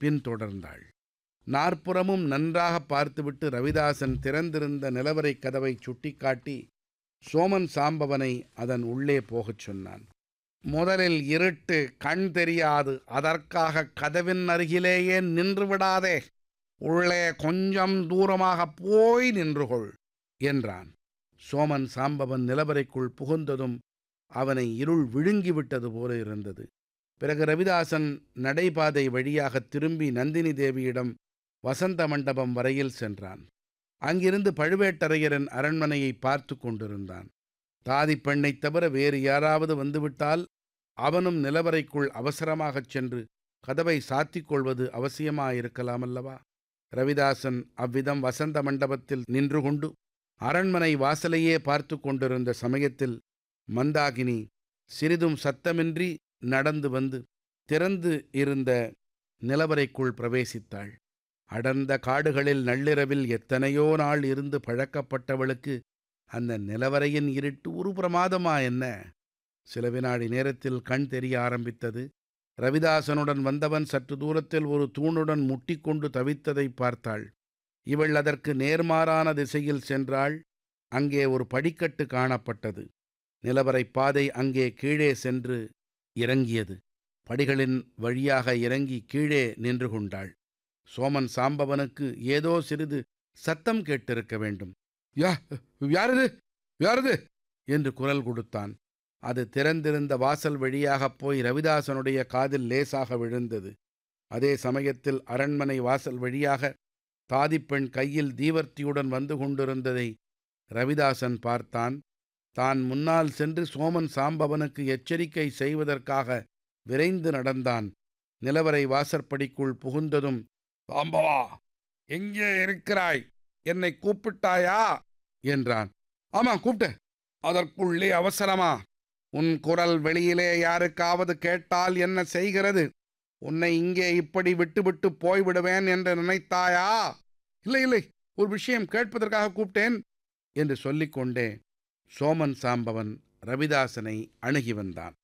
பின்தொடர்ந்தாள் நாற்புறமும் நன்றாக பார்த்துவிட்டு ரவிதாசன் திறந்திருந்த நிலவரைக் கதவைச் சுட்டிக்காட்டி சோமன் சாம்பவனை அதன் உள்ளே போகச் சொன்னான் முதலில் இருட்டு கண் தெரியாது அதற்காக கதவின் அருகிலேயே நின்று விடாதே உள்ளே கொஞ்சம் தூரமாக போய் நின்று கொள் என்றான் சோமன் சாம்பவன் நிலவரைக்குள் புகுந்ததும் அவனை இருள் விழுங்கிவிட்டது போல இருந்தது பிறகு ரவிதாசன் நடைபாதை வழியாக திரும்பி நந்தினி தேவியிடம் வசந்த மண்டபம் வரையில் சென்றான் அங்கிருந்து பழுவேட்டரையரின் அரண்மனையை பார்த்து கொண்டிருந்தான் தாதி பெண்ணைத் தவிர வேறு யாராவது வந்துவிட்டால் அவனும் நிலவரைக்குள் அவசரமாகச் சென்று கதவை சாத்திக் கொள்வது அவசியமாயிருக்கலாமல்லவா ரவிதாசன் அவ்விதம் வசந்த மண்டபத்தில் நின்று கொண்டு அரண்மனை வாசலையே பார்த்து கொண்டிருந்த சமயத்தில் மந்தாகினி சிறிதும் சத்தமின்றி நடந்து வந்து திறந்து இருந்த நிலவரைக்குள் பிரவேசித்தாள் அடர்ந்த காடுகளில் நள்ளிரவில் எத்தனையோ நாள் இருந்து பழக்கப்பட்டவளுக்கு அந்த நிலவரையின் இருட்டு ஒரு பிரமாதமா என்ன சில வினாடி நேரத்தில் கண் தெரிய ஆரம்பித்தது ரவிதாசனுடன் வந்தவன் சற்று தூரத்தில் ஒரு தூணுடன் முட்டிக்கொண்டு தவித்ததை பார்த்தாள் இவள் அதற்கு நேர்மாறான திசையில் சென்றாள் அங்கே ஒரு படிக்கட்டு காணப்பட்டது நிலவரை பாதை அங்கே கீழே சென்று இறங்கியது படிகளின் வழியாக இறங்கி கீழே நின்று கொண்டாள் சோமன் சாம்பவனுக்கு ஏதோ சிறிது சத்தம் கேட்டிருக்க வேண்டும் யா யாரது யாரது என்று குரல் கொடுத்தான் அது திறந்திருந்த வாசல் வழியாகப் போய் ரவிதாசனுடைய காதில் லேசாக விழுந்தது அதே சமயத்தில் அரண்மனை வாசல் வழியாக தாதிப்பெண் கையில் தீவர்த்தியுடன் வந்து கொண்டிருந்ததை ரவிதாசன் பார்த்தான் தான் முன்னால் சென்று சோமன் சாம்பவனுக்கு எச்சரிக்கை செய்வதற்காக விரைந்து நடந்தான் நிலவரை வாசற்படிக்குள் புகுந்ததும் சாம்பவா எங்கே இருக்கிறாய் என்னை கூப்பிட்டாயா என்றான் ஆமா கூப்பிட்ட அதற்குள்ளே அவசரமா உன் குரல் வெளியிலே யாருக்காவது கேட்டால் என்ன செய்கிறது உன்னை இங்கே இப்படி விட்டுவிட்டு போய்விடுவேன் என்று நினைத்தாயா இல்லை இல்லை ஒரு விஷயம் கேட்பதற்காக கூப்பிட்டேன் என்று சொல்லிக்கொண்டே சோமன் சாம்பவன் ரவிதாசனை அணுகி வந்தான்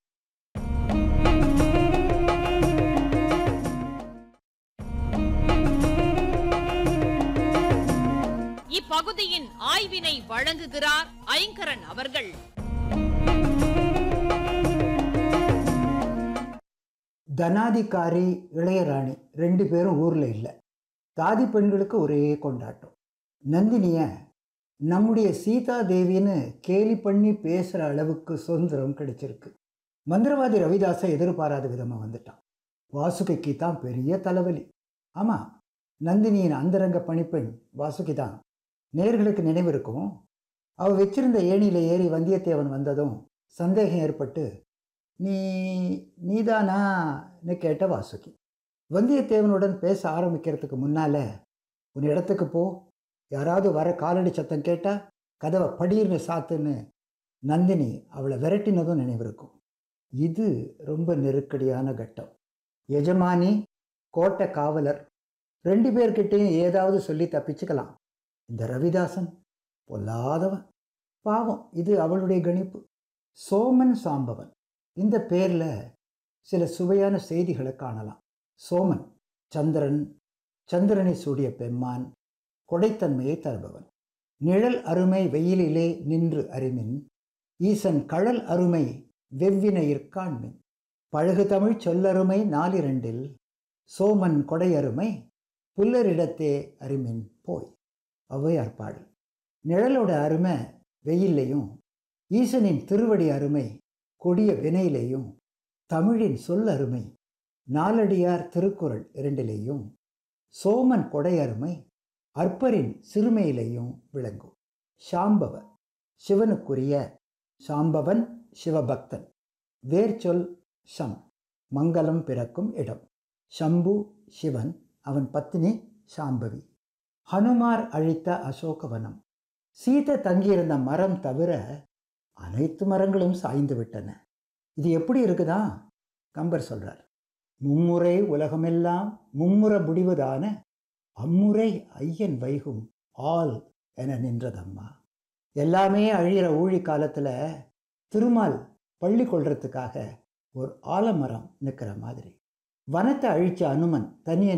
இப்பகுதியின் ஆய்வினை வழங்குகிறார் ஐங்கரன் அவர்கள் தனாதிகாரி இளையராணி ரெண்டு பேரும் ஊரில் இல்லை தாதி பெண்களுக்கு ஒரே கொண்டாட்டம் நந்தினிய நம்முடைய சீதா தேவின்னு கேலி பண்ணி பேசுகிற அளவுக்கு சுதந்திரம் கிடைச்சிருக்கு மந்திரவாதி ரவிதாசை எதிர்பாராத விதமாக வந்துட்டான் வாசுகிக்கு தான் பெரிய தலைவலி ஆமாம் நந்தினியின் அந்தரங்க பணிப்பெண் வாசுகி தான் நேர்களுக்கு நினைவு இருக்கும் அவள் வச்சிருந்த ஏணியில் ஏறி வந்தியத்தேவன் வந்ததும் சந்தேகம் ஏற்பட்டு நீ நீதானான்னு கேட்ட வாசுகி வந்தியத்தேவனுடன் பேச ஆரம்பிக்கிறதுக்கு முன்னால் உன் இடத்துக்கு போ யாராவது வர காலடி சத்தம் கேட்டால் கதவை படீர்னு சாத்துன்னு நந்தினி அவளை விரட்டினதும் நினைவிருக்கும் இது ரொம்ப நெருக்கடியான கட்டம் எஜமானி கோட்டை காவலர் ரெண்டு பேர்கிட்டையும் ஏதாவது சொல்லி தப்பிச்சுக்கலாம் இந்த ரவிதாசன் பொல்லாதவன் பாவம் இது அவளுடைய கணிப்பு சோமன் சாம்பவன் இந்த பேரில் சில சுவையான செய்திகளை காணலாம் சோமன் சந்திரன் சந்திரனை சூடிய பெம்மான் கொடைத்தன்மையை தருபவன் நிழல் அருமை வெயிலிலே நின்று அறிமின் ஈசன் கழல் அருமை வெவ்வினையிற்காண்மின் பழகு தமிழ் சொல்லருமை நாலிரண்டில் சோமன் கொடையருமை புல்லரிடத்தே அருமின் போய் ஔவையார் பாடல் நிழலோட அருமை வெயில்லையும் ஈசனின் திருவடி அருமை கொடிய வினையிலேயும் தமிழின் சொல் அருமை நாலடியார் திருக்குறள் இரண்டிலேயும் சோமன் கொடையருமை அற்பரின் சிறுமையிலேயும் விளங்கும் சாம்பவ சிவனுக்குரிய சாம்பவன் சிவபக்தன் வேர்ச்சொல் சம் மங்களம் பிறக்கும் இடம் சம்பு சிவன் அவன் பத்தினி சாம்பவி ஹனுமார் அழித்த அசோகவனம் சீதை தங்கியிருந்த மரம் தவிர அனைத்து மரங்களும் சாய்ந்து விட்டன இது எப்படி இருக்குதா கம்பர் சொல்றார் மும்முறை உலகமெல்லாம் மும்முற முடிவதான அம்முறை ஐயன் வைகும் ஆல் என நின்றதம்மா எல்லாமே அழியிற ஊழி காலத்தில் திருமால் பள்ளி கொள்றதுக்காக ஒரு ஆலமரம் நிற்கிற மாதிரி வனத்தை அழிச்ச அனுமன் தனியை